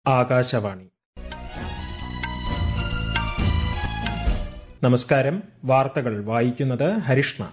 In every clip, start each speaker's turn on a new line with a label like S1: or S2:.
S1: ആകാശവാണി നമസ്കാരം വാർത്തകൾ വായിക്കുന്നത് ഹരിഷ്ണ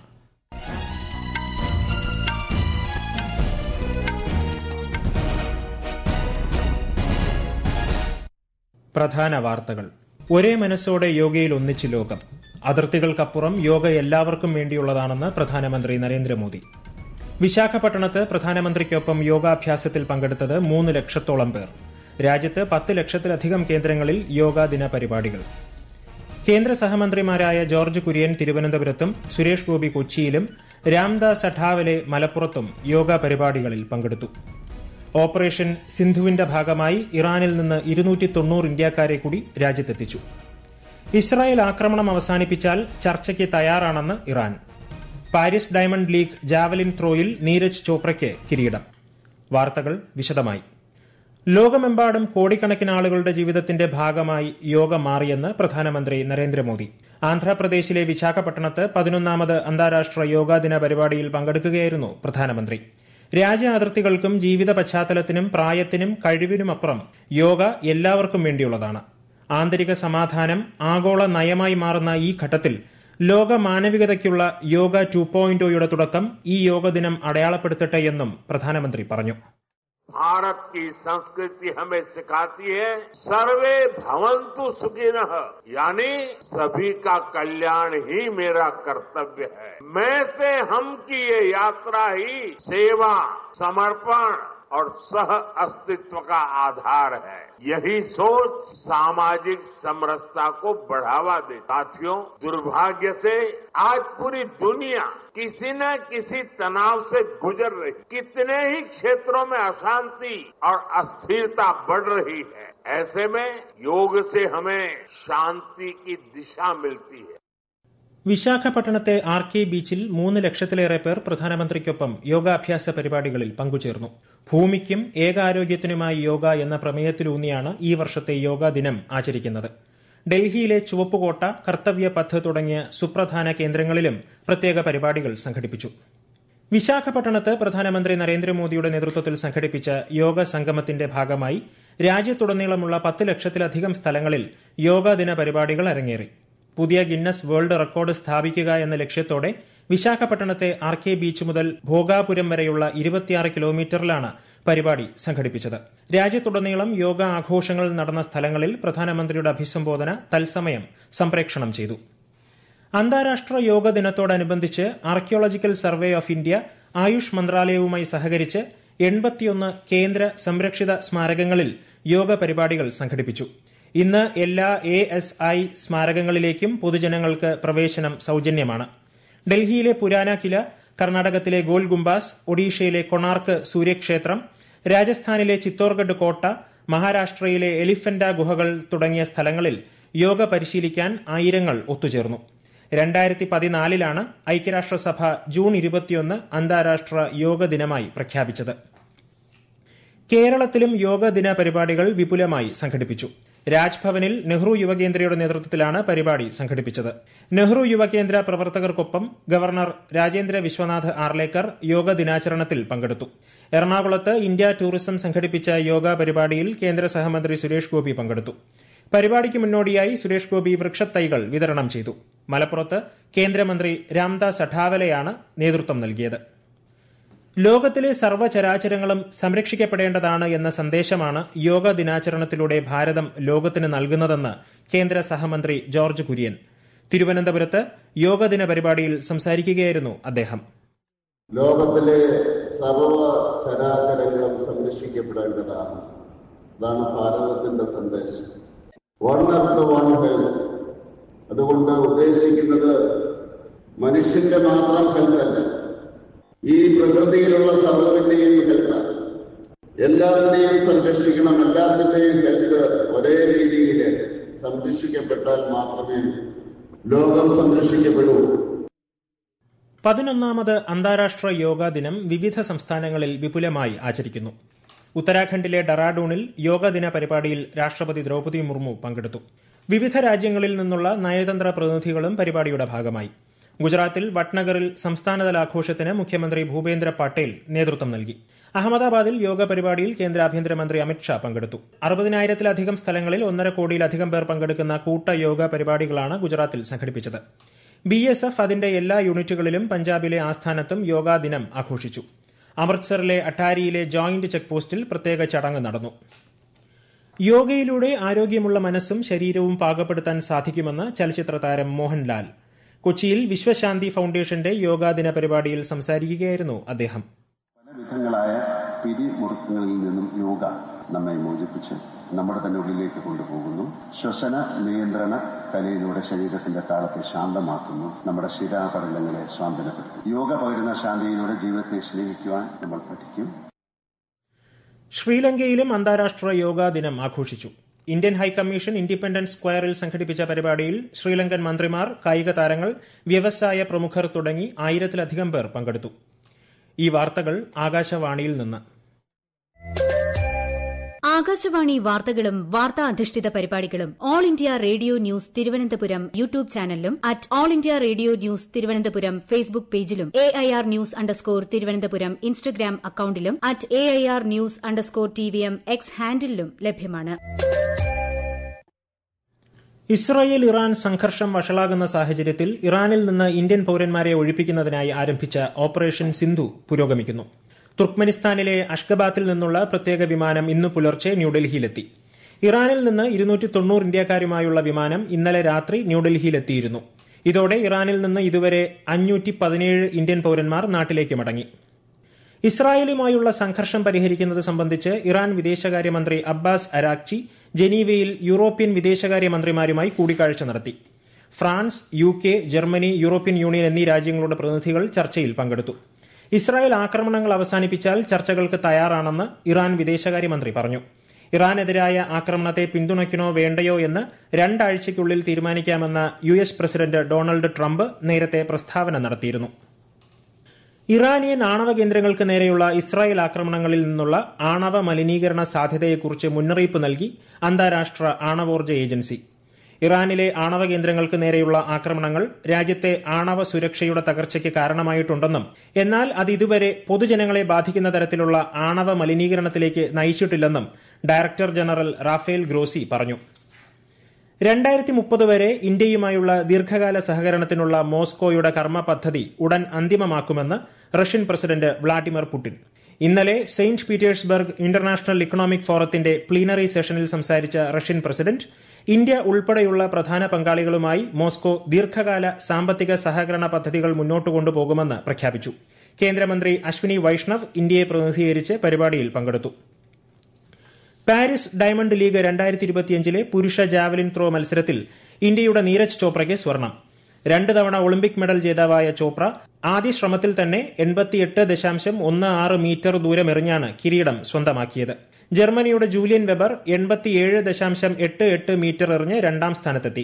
S1: പ്രധാന വാർത്തകൾ ഒരേ മനസ്സോടെ യോഗയിൽ ഒന്നിച്ച് ലോകം അതിർത്തികൾക്കപ്പുറം യോഗ എല്ലാവർക്കും വേണ്ടിയുള്ളതാണെന്ന് പ്രധാനമന്ത്രി നരേന്ദ്രമോദി വിശാഖപട്ടണത്ത് പ്രധാനമന്ത്രിക്കൊപ്പം യോഗാഭ്യാസത്തിൽ പങ്കെടുത്തത് മൂന്ന് ലക്ഷത്തോളം പേർ രാജ്യത്ത് പത്ത് ലക്ഷത്തിലധികം കേന്ദ്രങ്ങളിൽ യോഗാ ദിന പരിപാടികൾ കേന്ദ്ര സഹമന്ത്രിമാരായ ജോർജ് കുര്യൻ തിരുവനന്തപുരത്തും സുരേഷ് ഗോപി കൊച്ചിയിലും രാംദാസ് അഠാവലെ മലപ്പുറത്തും യോഗ പരിപാടികളിൽ പങ്കെടുത്തു ഓപ്പറേഷൻ സിന്ധുവിന്റെ ഭാഗമായി ഇറാനിൽ നിന്ന് ഇരുന്നൂറ്റി തൊണ്ണൂറ് ഇന്ത്യക്കാരെ കൂടി രാജ്യത്തെത്തിച്ചു ഇസ്രായേൽ ആക്രമണം അവസാനിപ്പിച്ചാൽ ചർച്ചയ്ക്ക് തയ്യാറാണെന്ന് Iran Paris Diamond League javelin ത്രോയിൽ നീരജ് ചോപ്രയ്ക്ക് കിരീടം വാർത്തകൾ വിശദമായി ലോകമെമ്പാടും കോടിക്കണക്കിന് ആളുകളുടെ ജീവിതത്തിന്റെ ഭാഗമായി യോഗ മാറിയെന്ന് പ്രധാനമന്ത്രി നരേന്ദ്രമോദി ആന്ധ്രാപ്രദേശിലെ വിശാഖപട്ടണത്ത് പതിനൊന്നാമത് അന്താരാഷ്ട്ര യോഗാ ദിന പരിപാടിയിൽ പങ്കെടുക്കുകയായിരുന്നു പ്രധാനമന്ത്രി രാജ്യ അതിർത്തികൾക്കും ജീവിത പശ്ചാത്തലത്തിനും പ്രായത്തിനും കഴിവിനുമപ്പുറം യോഗ എല്ലാവർക്കും വേണ്ടിയുള്ളതാണ് ആന്തരിക സമാധാനം ആഗോള നയമായി മാറുന്ന ഈ ഘട്ടത്തിൽ ലോക മാനവികതയ്ക്കുള്ള യോഗ ടു പോയിന്റോയുടെ തുടക്കം ഈ യോഗ ദിനം അടയാളപ്പെടുത്തട്ടെ എന്നും പ്രധാനമന്ത്രി പറഞ്ഞു
S2: भारत की संस्कृति हमें सिखाती है सर्वे भवंतु सुखिनः यानी सभी का कल्याण ही मेरा कर्तव्य है मैं से हम की ये यात्रा ही सेवा समर्पण और सह अस्तित्व का आधार है यही सोच सामाजिक समरसता को बढ़ावा दे साथियों दुर्भाग्य से आज पूरी दुनिया किसी न किसी तनाव से गुजर रही कितने ही क्षेत्रों में अशांति और अस्थिरता बढ़ रही है ऐसे में योग से हमें शांति की दिशा मिलती है
S1: വിശാഖപട്ടണത്തെ ആർ കെ ബീച്ചിൽ മൂന്ന് ലക്ഷത്തിലേറെ പേർ പ്രധാനമന്ത്രിക്കൊപ്പം യോഗാഭ്യാസ പരിപാടികളിൽ പങ്കുചേർന്നു ഭൂമിക്കും ഏകാരോഗ്യത്തിനുമായി യോഗ എന്ന പ്രമേയത്തിലൂന്നിയാണ് ഈ വർഷത്തെ യോഗാ ദിനം ആചരിക്കുന്നത് ഡൽഹിയിലെ ചുവപ്പുകോട്ട കർത്തവ്യ പഥ് തുടങ്ങിയ സുപ്രധാന കേന്ദ്രങ്ങളിലും പ്രത്യേക പരിപാടികൾ സംഘടിപ്പിച്ചു വിശാഖപട്ടണത്ത് പ്രധാനമന്ത്രി നരേന്ദ്രമോദിയുടെ നേതൃത്വത്തിൽ സംഘടിപ്പിച്ച യോഗ സംഗമത്തിന്റെ ഭാഗമായി രാജ്യത്തുടനീളമുള്ള പത്ത് ലക്ഷത്തിലധികം സ്ഥലങ്ങളിൽ യോഗാ ദിന പരിപാടികൾ അരങ്ങേറി പുതിയ ഗിന്നസ് വേൾഡ് റെക്കോർഡ് സ്ഥാപിക്കുക എന്ന ലക്ഷ്യത്തോടെ വിശാഖപട്ടണത്തെ ആർ കെ ബീച്ച് മുതൽ ഭോഗാപുരം വരെയുള്ള ഇരുപത്തിയാറ് കിലോമീറ്ററിലാണ് പരിപാടി സംഘടിപ്പിച്ചത് രാജ്യത്തുടനീളം യോഗ ആഘോഷങ്ങൾ നടന്ന സ്ഥലങ്ങളിൽ പ്രധാനമന്ത്രിയുടെ അഭിസംബോധന തത്സമയം സംപ്രേക്ഷണം ചെയ്തു അന്താരാഷ്ട്ര യോഗ ദിനത്തോടനുബന്ധിച്ച് archaeological survey of India AYUSH മന്ത്രാലയവുമായി സഹകരിച്ച് എൺപത്തിയൊന്ന് കേന്ദ്ര സംരക്ഷിത സ്മാരകങ്ങളിൽ യോഗ പരിപാടികൾ സംഘടിപ്പിച്ചു ഇന്ന് എല്ലാ എ എസ് ഐ സ്മാരകങ്ങളിലേക്കും പൊതുജനങ്ങൾക്ക് പ്രവേശനം സൌജന്യമാണ് ഡൽഹിയിലെ പുരാന കില കർണാടകത്തിലെ ഗോൽ ഗുംബാസ് ഒഡീഷയിലെ കൊണാർക്ക് സൂര്യക്ഷേത്രം രാജസ്ഥാനിലെ ചിത്തോർഗഡ് കോട്ട മഹാരാഷ്ട്രയിലെ എലിഫന്റ ഗുഹകൾ തുടങ്ങിയ സ്ഥലങ്ങളിൽ യോഗ പരിശീലിക്കാൻ ആയിരങ്ങൾ ഒത്തുചേർന്നു രണ്ടായിരത്തി പതിനാലിലാണ് ഐക്യരാഷ്ട്രസഭ ജൂൺ ഇരുപത്തിയൊന്ന് അന്താരാഷ്ട്ര യോഗ ദിനമായി പ്രഖ്യാപിച്ചത് കേരളത്തിലും യോഗ ദിന പരിപാടികൾ വിപുലമായി സംഘടിപ്പിച്ചു രാജ്ഭവനിൽ നെഹ്റു യുവകേന്ദ്രയുടെ നേതൃത്വത്തിലാണ് പരിപാടി സംഘടിപ്പിച്ചത് നെഹ്റു യുവകേന്ദ്ര പ്രവർത്തകർക്കൊപ്പം ഗവർണർ രാജേന്ദ്ര വിശ്വനാഥ് ആർലേക്കർ യോഗ ദിനാചരണത്തിൽ പങ്കെടുത്തു എറണാകുളത്ത് ഇന്ത്യ ടൂറിസം സംഘടിപ്പിച്ച യോഗ പരിപാടിയിൽ കേന്ദ്ര സഹമന്ത്രി സുരേഷ് ഗോപി പങ്കെടുത്തു പരിപാടിക്ക് മുന്നോടിയായി സുരേഷ് ഗോപി വൃക്ഷത്തൈകൾ വിതരണം ചെയ്തു മലപ്പുറത്ത് കേന്ദ്രമന്ത്രി രാംദാസ് അഠാവലെയാണ് നേതൃത്വം നൽകിയത് ലോകത്തിലെ സർവ്വചരാചരങ്ങളും സംരക്ഷിക്കപ്പെടേണ്ടതാണ് എന്ന സന്ദേശമാണ് യോഗ ദിനാചരണത്തിലൂടെ ഭാരതം ലോകത്തിന് നൽകുന്നതെന്ന് കേന്ദ്ര സഹമന്ത്രി ജോർജ് കുര്യൻ തിരുവനന്തപുരത്ത് യോഗ ദിന പരിപാടിയിൽ സംസാരിക്കുകയായിരുന്നു അദ്ദേഹം
S3: ലോകത്തിലെ സർവ ചരാചരങ്ങളും സംരക്ഷിക്കപ്പെടേണ്ടതാണ് അതാണ് ഭാരതത്തിന്റെ സന്ദേശം വൺ എർത്ത് വൺ ഹെൽത്ത് അതുകൊണ്ട് ഉദ്ദേശിക്കുന്നത് മനുഷ്യന്റെ മാത്രം ഹെൽത്ത് അല്ല ഈ പ്രകൃതിയിലുള്ള സർവ്വത്തിന്റെയും ഹെൽത്ത് എല്ലാത്തിനെയും സംരക്ഷിക്കണം എല്ലാത്തിന്റെയും ഹെൽത്ത് ഒരേ രീതിയിൽ സംരക്ഷിക്കപ്പെട്ടാൽ മാത്രമേ ലോകം സംരക്ഷിക്കപ്പെടൂ
S1: പതിനൊന്നാമത് അന്താരാഷ്ട്ര യോഗാ ദിനം വിവിധ സംസ്ഥാനങ്ങളിൽ വിപുലമായി ആചരിക്കുന്നു ഉത്തരാഖണ്ഡിലെ ഡറാഡൂണിൽ യോഗ ദിന പരിപാടിയിൽ രാഷ്ട്രപതി ദ്രൌപദി മുർമു പങ്കെടുത്തു വിവിധ രാജ്യങ്ങളിൽ നിന്നുള്ള നയതന്ത്ര പ്രതിനിധികളും പരിപാടിയുടെ ഭാഗമായി ഗുജറാത്തിൽ വട്നഗറിൽ സംസ്ഥാനതല ആഘോഷത്തിന് മുഖ്യമന്ത്രി ഭൂപേന്ദ്ര പട്ടേൽ നേതൃത്വം നൽകി അഹമ്മദാബാദിൽ യോഗ പരിപാടിയിൽ കേന്ദ്ര ആഭ്യന്തരമന്ത്രി അമിത്ഷാ പങ്കെടുത്തു അറുപതിനായിരത്തിലധികം സ്ഥലങ്ങളിൽ ഒന്നര കോടിയിലധികം പേർ പങ്കെടുക്കുന്ന കൂട്ട യോഗ പരിപാടികളാണ് ഗുജറാത്തിൽ സംഘടിപ്പിച്ചത് ബി എസ് എഫ് അതിന്റെ എല്ലാ യൂണിറ്റുകളിലും പഞ്ചാബിലെ ആസ്ഥാനത്തും യോഗാ ദിനം ആഘോഷിച്ചു അമൃത്സറിലെ അട്ടാരിയിലെ ജോയിന്റ് ചെക്ക് പോസ്റ്റിൽ പ്രത്യേക ചടങ്ങ് നടന്നു യോഗയിലൂടെ ആരോഗ്യമുള്ള മനസ്സും ശരീരവും പാകപ്പെടുത്താൻ സാധിക്കുമെന്ന് ചലച്ചിത്ര താരം മോഹൻലാൽ കൊച്ചിയിൽ വിശ്വശാന്തി ഫൌണ്ടേഷന്റെ യോഗാദിന പരിപാടിയിൽ സംസാരിക്കുകയായിരുന്നു അദ്ദേഹം
S4: പല വിധങ്ങളായ പിരിമുറുക്കങ്ങളിൽ നിന്നും യോഗ നമ്മെ മോചിപ്പിച്ച് നമ്മുടെ തന്നെ ഉള്ളിലേക്ക് കൊണ്ടുപോകുന്നു ശ്വസന നിയന്ത്രണ കലയിലൂടെ ശരീരത്തിന്റെ താളത്തെ ശാന്തമാക്കുന്നു നമ്മുടെ ശിരാപടലങ്ങളെ സ്വാന്തനപ്പെടുത്തും യോഗ പകരുന്ന ശാന്തിയിലൂടെ ജീവിതത്തെ സ്നേഹിക്കുവാൻ നമ്മൾ പഠിക്കും
S1: ശ്രീലങ്കയിലും അന്താരാഷ്ട്ര യോഗാ ദിനം ആഘോഷിച്ചു ഇന്ത്യൻ ഹൈക്കമ്മീഷൻ ഇൻഡിപെൻഡൻസ് സ്ക്വയറിൽ സംഘടിപ്പിച്ച പരിപാടിയിൽ ശ്രീലങ്കൻ മന്ത്രിമാർ കായിക താരങ്ങൾ വ്യവസായ പ്രമുഖർ തുടങ്ങി ആയിരത്തിലധികം പേർ പങ്കെടുത്തു ഈ വാർത്തകൾ ആകാശവാണിയിൽ നിന്ന്
S5: ആകാശവാണി വാർത്തകളും വാർത്താ അധിഷ്ഠിത പരിപാടികളും all India radio news Thiruvananthapuram YouTube ചാനലിലും at all India radio news Thiruvananthapuram Facebook പേജിലും A I R news underscore Thiruvananthapuram Instagram അക്കൌണ്ടിലും at A I R news underscore T V M X ഹാൻഡിലും ലഭ്യമാണ്
S1: ഇസ്രായേൽ ഇറാൻ സംഘർഷം വഷളാകുന്ന സാഹചര്യത്തിൽ ഇറാനിൽ നിന്ന് ഇന്ത്യൻ പൌരന്മാരെ ഒഴിപ്പിക്കുന്നതിനായി ആരംഭിച്ച ഓപ്പറേഷൻ സിന്ധു പുരോഗമിക്കുന്നു തുർക്ക്മെനിസ്ഥാനിലെ അഷ്ഗബാത്തിൽ നിന്നുള്ള പ്രത്യേക വിമാനം ഇന്ന് പുലർച്ചെ ന്യൂഡൽഹിയിലെത്തി ഇറാനിൽ നിന്ന് ഇരുന്നൂറ്റി തൊണ്ണൂറ് ഇന്ത്യക്കാരുമായുള്ള വിമാനം ഇന്നലെ രാത്രി ന്യൂഡൽഹിയിലെത്തിയിരുന്നു ഇതോടെ ഇറാനിൽ നിന്ന് ഇതുവരെ അഞ്ഞൂറ്റി പതിനേഴ് ഇന്ത്യൻ പൌരന്മാർ നാട്ടിലേക്ക് മടങ്ങി ഇസ്രായേലുമായുള്ള സംഘർഷം പരിഹരിക്കുന്നത് സംബന്ധിച്ച് ഇറാൻ വിദേശകാര്യമന്ത്രി അബ്ബാസ് അരാക്ചി ജനീവയിൽ യൂറോപ്യൻ വിദേശകാര്യമന്ത്രിമാരുമായി കൂടിക്കാഴ്ച നടത്തി France U K Germany European Union എന്നീ രാജ്യങ്ങളുടെ പ്രതിനിധികൾ ചർച്ചയിൽ പങ്കെടുത്തു ഇസ്രായേൽ ആക്രമണങ്ങൾ അവസാനിപ്പിച്ചാൽ ചർച്ചകൾക്ക് തയ്യാറാണെന്ന് ഇറാൻ വിദേശകാര്യമന്ത്രി പറഞ്ഞു ഇറാനെതിരായ ആക്രമണത്തെ പിന്തുണയ്ക്കണോ വേണ്ടയോ എന്ന് രണ്ടാഴ്ചയ്ക്കുള്ളിൽ തീരുമാനിക്കാമെന്ന് U S president Donald Trump നേരത്തെ പ്രസ്താവന നടത്തിയിരുന്നു ഇറാനിയൻ ആണവ കേന്ദ്രങ്ങൾക്ക് നേരെയുള്ള ഇസ്രായേൽ ആക്രമണങ്ങളിൽ നിന്നുള്ള ആണവ മലിനീകരണ സാധ്യതയെക്കുറിച്ച് മുന്നറിയിപ്പ് നൽകി അന്താരാഷ്ട്ര ആണവോർജ്ജ ഏജൻസി ഇറാനിലെ ആണവ കേന്ദ്രങ്ങൾക്ക് നേരെയുള്ള ആക്രമണങ്ങൾ രാജ്യത്തെ ആണവ സുരക്ഷയുടെ തകർച്ചയ്ക്ക് കാരണമായിട്ടുണ്ടെന്നും എന്നാൽ അത് ഇതുവരെ പൊതുജനങ്ങളെ ബാധിക്കുന്ന തരത്തിലുള്ള ആണവ മലിനീകരണത്തിലേക്ക് നയിച്ചിട്ടില്ലെന്നും ഡയറക്ടർ ജനറൽ റാഫേൽ ഗ്രോസി പറഞ്ഞു രണ്ടായിരത്തി മുപ്പത് വരെ ഇന്ത്യയുമായുള്ള ദീർഘകാല സഹകരണത്തിനുള്ള മോസ്കോയുടെ കർമ്മ പദ്ധതി ഉടൻ അന്തിമമാക്കുമെന്ന് റഷ്യൻ പ്രസിഡന്റ് വ്ളാഡിമിർ പുടിൻ ഇന്നലെ സെയിന്റ് പീറ്റേഴ്സ്ബർഗ് ഇന്റർനാഷണൽ ഇക്കണോമിക് ഫോറത്തിന്റെ പ്ലീനറി സെഷനിൽ സംസാരിച്ച റഷ്യൻ പ്രസിഡന്റ് ഇന്ത്യ ഉൾപ്പെടെയുള്ള പ്രധാന പങ്കാളികളുമായി മോസ്കോ ദീർഘകാല സാമ്പത്തിക സഹകരണ പദ്ധതികൾ മുന്നോട്ട് കൊണ്ടുപോകുമെന്ന് പ്രഖ്യാപിച്ചു കേന്ദ്രമന്ത്രി അശ്വിനി വൈഷ്ണവ് ഇന്ത്യയെ പ്രതിനിധീകരിച്ച് പരിപാടിയിൽ പങ്കെടുത്തു പാരീസ് ഡയമണ്ട് ലീഗ് രണ്ടായിരത്തി ഇരുപത്തിയഞ്ചിലെ പുരുഷ ജാവലിൻ ത്രോ മത്സരത്തിൽ ഇന്ത്യയുടെ നീരജ് ചോപ്രയ്ക്ക് സ്വർണം രണ്ട് തവണ ഒളിമ്പിക് മെഡൽ ജേതാവായ ചോപ്ര ആദ്യ ശ്രമത്തിൽ തന്നെ എൺപത്തിയെട്ട് ദശാംശം ഒന്ന് ആറ് മീറ്റർ ദൂരമെറിഞ്ഞാണ് കിരീടം സ്വന്തമാക്കിയത് ജർമ്മനിയുടെ ജൂലിയൻ വെബർ എൺപത്തിയേഴ് ദശാംശം എട്ട് എട്ട് മീറ്റർ എറിഞ്ഞ് രണ്ടാം സ്ഥാനത്തെത്തി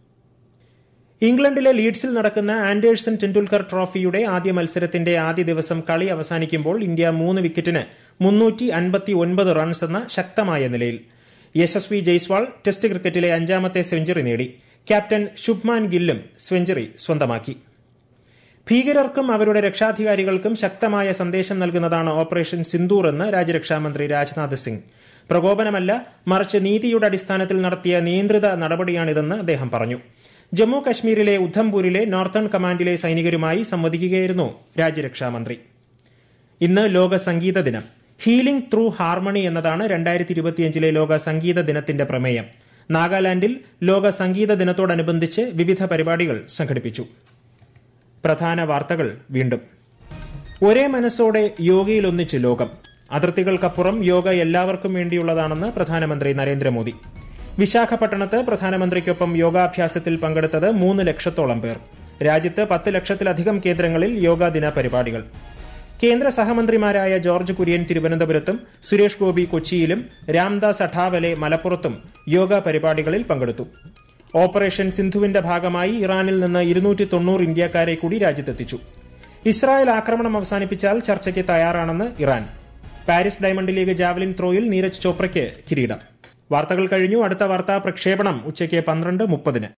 S1: ഇംഗ്ലണ്ടിലെ ലീഡ്സിൽ നടക്കുന്ന ആൻഡേഴ്സൺ ടെൻഡുൽക്കർ ട്രോഫിയുടെ ആദ്യ മത്സരത്തിന്റെ ആദ്യ ദിവസം കളി അവസാനിക്കുമ്പോൾ ഇന്ത്യ മൂന്ന് വിക്കറ്റിന് മുന്നൂറ്റി അൻപത്തി ഒൻപത് റൺസ് എന്ന ശക്തമായ നിലയിൽ യശസ്വി ജയ്സ്വാൾ ടെസ്റ്റ് ക്രിക്കറ്റിലെ അഞ്ചാമത്തെ സെഞ്ചുറി നേടി ക്യാപ്റ്റൻ ശുഭ്മാൻ ഗില്ലും സെഞ്ചുറി സ്വന്തമാക്കി ഭീകരർക്കും അവരുടെ രക്ഷാധികാരികൾക്കും ശക്തമായ സന്ദേശം നൽകുന്നതാണ് ഓപ്പറേഷൻ സിന്ദൂർ എന്ന് രാജ്യരക്ഷാമന്ത്രി രാജ്നാഥ് സിംഗ് പ്രകോപനമല്ല മറിച്ച് നീതിയുടെ അടിസ്ഥാനത്തിൽ നടത്തിയ നിയന്ത്രിത നടപടിയാണിതെന്ന് അദ്ദേഹം പറഞ്ഞു ജമ്മു കശ്മീരിലെ ഉദ്ധംപൂരിലെ നോർത്തേൺ കമാൻഡിലെ സൈനികരുമായി സംവദിക്കുകയായിരുന്നു രാജ്യരക്ഷാമന്ത്രി ഇന്ന് ലോക സംഗീത ദിനം ഹീലിംഗ് ത്രൂ ഹാർമണി എന്നതാണ് രണ്ടായിരത്തി ഇരുപത്തിയഞ്ചിലെ ലോക സംഗീത ദിനത്തിന്റെ പ്രമേയം നാഗാലാൻഡിൽ ലോക സംഗീത ദിനത്തോടനുബന്ധിച്ച് വിവിധ പരിപാടികൾ സംഘടിപ്പിച്ചു പ്രധാന വാർത്തകൾ വീണ്ടും ഒരേ മനസ്സോടെ യോഗയിൽ ഒന്നിച്ച് ലോകം അതിർത്തികൾക്കപ്പുറം യോഗ എല്ലാവർക്കും വേണ്ടിയുള്ളതാണെന്ന് പ്രധാനമന്ത്രി നരേന്ദ്രമോദി വിശാഖപട്ടണത്ത് പ്രധാനമന്ത്രിക്കൊപ്പം യോഗാഭ്യാസത്തിൽ പങ്കെടുത്തത് മൂന്ന് ലക്ഷത്തോളം പേർ രാജ്യത്ത് പത്ത് ലക്ഷത്തിലധികം കേന്ദ്രങ്ങളിൽ യോഗാദിന പരിപാടികൾ കേന്ദ്ര സഹമന്ത്രിമാരായ ജോർജ് കുര്യൻ തിരുവനന്തപുരത്തും സുരേഷ് ഗോപി കൊച്ചിയിലും രാംദാസ് അഠാവലെ മലപ്പുറത്തും യോഗ പരിപാടികളിൽ പങ്കെടുത്തു ഓപ്പറേഷൻ സിന്ധുവിന്റെ ഭാഗമായി ഇറാനിൽ നിന്ന് ഇരുന്നൂറ്റി തൊണ്ണൂറ് ഇന്ത്യക്കാരെ കൂടി രാജ്യത്തെത്തിച്ചു ഇസ്രായേൽ ആക്രമണം അവസാനിപ്പിച്ചാൽ ചർച്ചയ്ക്ക് തയ്യാറാണെന്ന് Iran Paris Diamond League javelin ത്രോയിൽ നീരജ് ചോപ്രയ്ക്ക് കിരീടം വാർത്തകൾ കഴിഞ്ഞു അടുത്ത വാർത്താ പ്രക്ഷേപണം ഉച്ചയ്ക്ക് പന്ത്രണ്ട് മുപ്പതിന്